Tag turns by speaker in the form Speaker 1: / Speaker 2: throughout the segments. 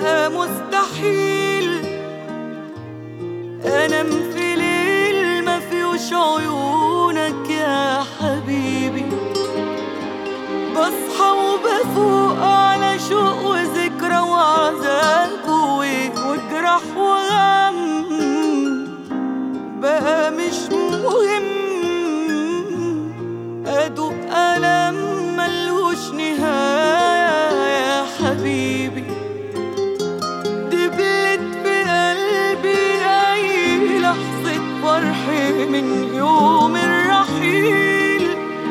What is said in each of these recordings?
Speaker 1: بقى مستحيل انام في ليل ما فيهوش عيونك يا حبيبي بصحى وبفوق على شوق وذكرى وعذاب و- وجرح وغم بقى مش مهم أدوق ألم ملهوش نهاية يا حبيبي دبلت في قلبي أي لحظة فرح من يوم الرحيل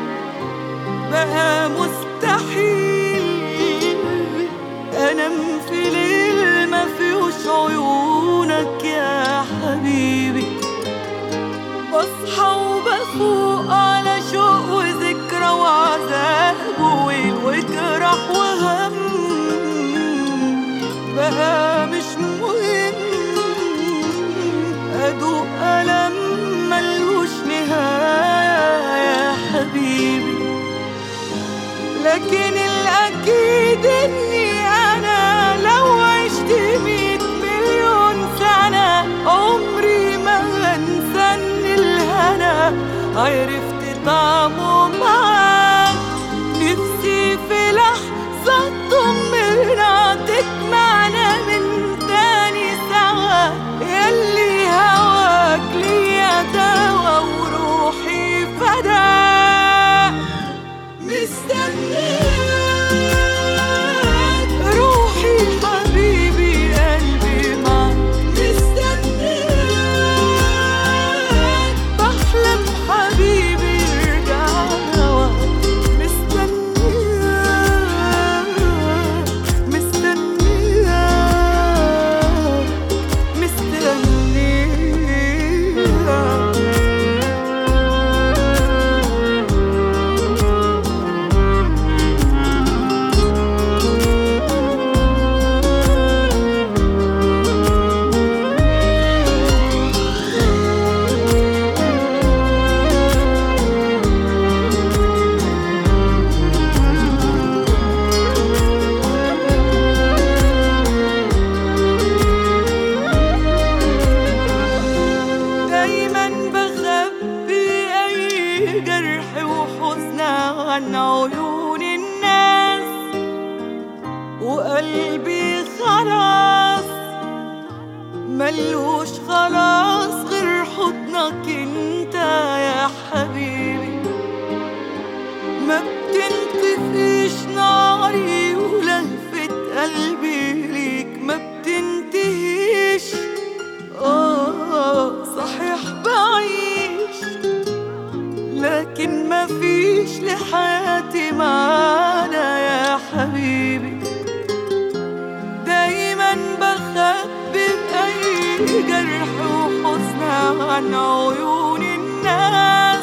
Speaker 1: بقى مستحيل أنام في ليل ما فيهوش عيونك يا حبيبي بصحى وبفوق على شوق وذكرى وعذاب وويل وجرح وهم بقى مش مهم أدوق ألم ملوش نهاية يا حبيبي لكن الأكيد إني أنا لو عشت مية مليون سنة عمري ما هنسى إن الهنا عرفت طعمه معاك نفسي في لحظة تطمنا تجمعنا من تاني سوا يلي هواك ليا دوا وروحي فداك مستنياك روحي حبيبي قلبي معاك مستنياك بحلم حبيبي ارجع هواك مستنياك مستنياك مستنياك دايما بخبي اي جرح وحزن عن عيون الناس وقلبي خلاص ملوش خلاص غير حضنك انت يا حبيبي ما بتنطفيش ناري ولهفة قلبي ليك ما بتنتهيش آه صحيح بعيش لكن ما فيش لحياتي معانا يا حبيبي دايما بخبي بأي جرح وحزن عن عيون الناس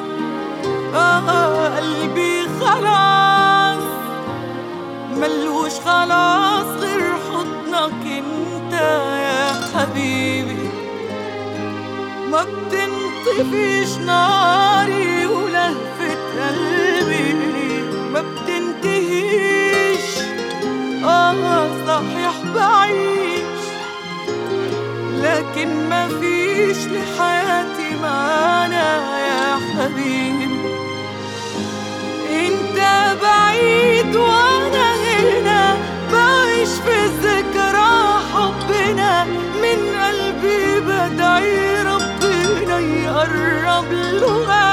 Speaker 1: آه قلبي خلاص ملوش خلاص غير حضنك انت يا حبيبي ما بتنطفيش ناري ولهفة قلبي ما بتنتهيش اه صحيح بعيش لكن ما فيش لحياتي معانا يا حبيبي انت بعيد وانا هنا بعيش في ذكرى حبنا من قلبي بدعي ربنا يقرب له